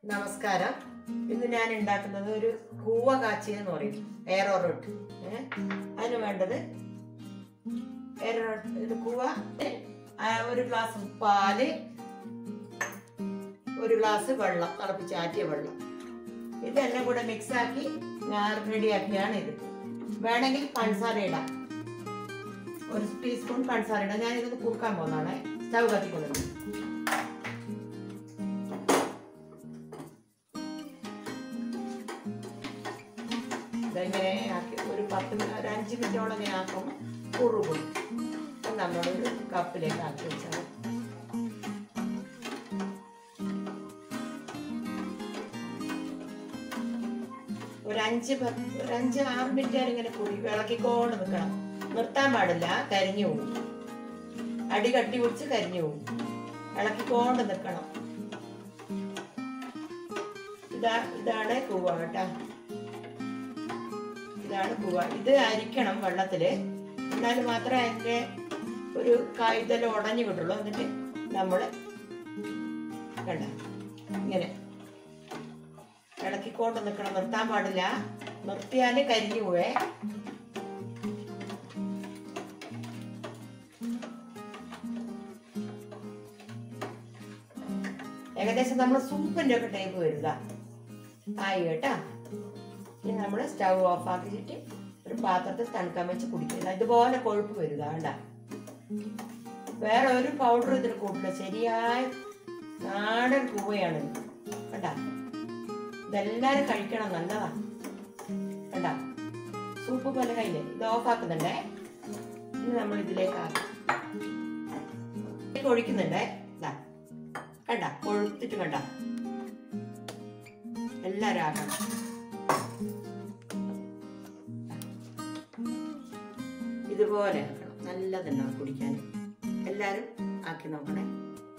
നമസ്കാരം ഇന്ന് ഞാൻ ഉണ്ടാക്കുന്നത് ഒരു കൂവ കാച്ചി എന്ന് പറയും എയറോ റോട്ട് ഏഹ് അതിന് വേണ്ടത് എയറോ ഇത് കൂവ ഏ, ആ, ഒരു ഗ്ലാസ് പാല് ഒരു ഗ്ലാസ് വെള്ളം തിളപ്പിച്ച് ആറ്റിയ വെള്ളം ഇതെല്ലാം കൂടെ മിക്സ് ആക്കി ഞാൻ റെഡിയാക്കിയാണ് ഇത് വേണമെങ്കിൽ പഞ്ചസാര ഇടാം ഒരു ടീസ്പൂൺ പഞ്ചസാര ഇടാം ഞാൻ ഇത് കുറുക്കാൻ പോകുന്നതാണ് സ്റ്റവ് കത്തിക്കുന്നത് ഇതെങ്ങനെ ആക്കി ഒരു പത്ത് മിനിറ്റ് ഒരു അഞ്ച് മിനിറ്റോളം ഞാൻ ആക്കും കുറുകും അപ്പം നമ്മളൊരു കപ്പിലേക്ക് ആക്കി വെച്ചാൽ ഒരു അഞ്ച് പത്ത് ഒരു അഞ്ച് ആറ് മിനിറ്റ് നേരം ഇങ്ങനെ കുടി ഇളക്കിക്കൊണ്ട് നിൽക്കണം നിർത്താൻ പാടില്ല കരിഞ്ഞു പോകും അടി കട്ടി പിടിച്ച് കരിഞ്ഞു പോകും ഇളക്കിക്കൊണ്ട് നിൽക്കണം ഇതാ ഇതാണ് കൂവ കേട്ടാ ഇതാണ് കൂവ ഇത് അരിക്കണം വെള്ളത്തില് എന്നാൽ മാത്രമേ അതിന്റെ ഒരു കായ്തെല്ലാം ഉടഞ്ഞു കിട്ടുള്ളൂ എന്നിട്ട് നമ്മൾ കണ്ട ഇങ്ങനെ ഇളക്കിക്കൊണ്ട് നിൽക്കണം നിർത്താൻ പാടില്ല നിർത്തിയാൽ കരിഞ്ഞു പോവേ ഏകദേശം നമ്മൾ സൂപ്പിന്റെ ഒക്കെ ടൈപ്പ് വരുക ആയി കേട്ടാ ഇനി നമ്മൾ സ്റ്റവ് ഓഫ് ആക്കിയിട്ട് ഒരു പാത്രത്തിൽ തണുക്കാൻ വെച്ച് കുടിക്കുക ഇതുപോലെ കൊഴുപ്പ് വരിക വേണ്ട വേറെ ഒരു പൗഡർ ഇതിൽ കൂട്ടില്ല ശരിയായ നാടൻ കൂവയാണ് ഇത്. കണ്ട ഇതെല്ലാരും കഴിക്കണം നല്ലതാ കണ്ട സൂപ്പ് പോലെ കയ്യില് ഇത് ഓഫ് ആക്കുന്നുണ്ടേ ഇനി നമ്മൾ ഇതിലേക്ക് ആക്കാം ഇതിലേക്ക് ഒഴിക്കുന്നുണ്ടേ ഇതാ കണ്ട കൊഴുത്തിട്ട് കണ്ട എല്ലാരും ആക്കണം ഇതുപോലെ ആക്കണം നല്ലതുണ്ടാവും കുടിക്കാൻ എല്ലാവരും ആക്കി നോക്കണേ